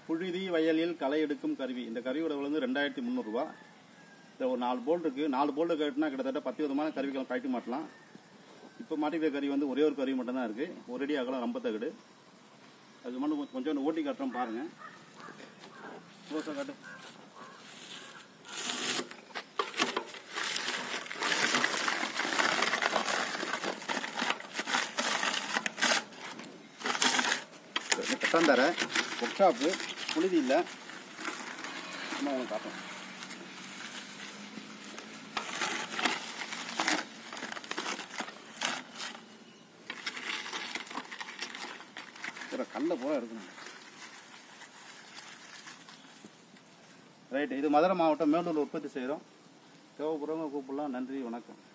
புழுதி வயலில் களை எடுக்கும் கருவி இந்த கருவியோட விலை வந்து ரெண்டாயிரத்தி முந்நூறுரூவா இதில் ஒரு நாலு போல்ட் இருக்குது நாலு போல்ட்டு கட்டினா கிட்டத்தட்ட பத்து விதமான கருவிகளை கழட்டி மாட்டலாம் இப்போ மாட்டிக்கிற கருவி வந்து ஒரே ஒரு கருவி மட்டும்தான் இருக்குது ஒரு அடி அகலம் ரொம்ப தகடு அது மட்டும் கொஞ்சம் ஓட்டி காட்டுறோம் பாருங்கள் க்ளோஸாக காட்டு கட்டாந்தர ஒர்க் ஷாப்பு புழுதி இல்லை சும்மா உங்களுக்கு காட்டுறோம் பூரா கல்ல பூரா இருக்கணும் ரைட் இது மதுரை மாவட்டம் மேலூர் உற்பத்தி செய்கிறோம் தேவைப்படுறவங்க கூப்பிடலாம் நன்றி வணக்கம்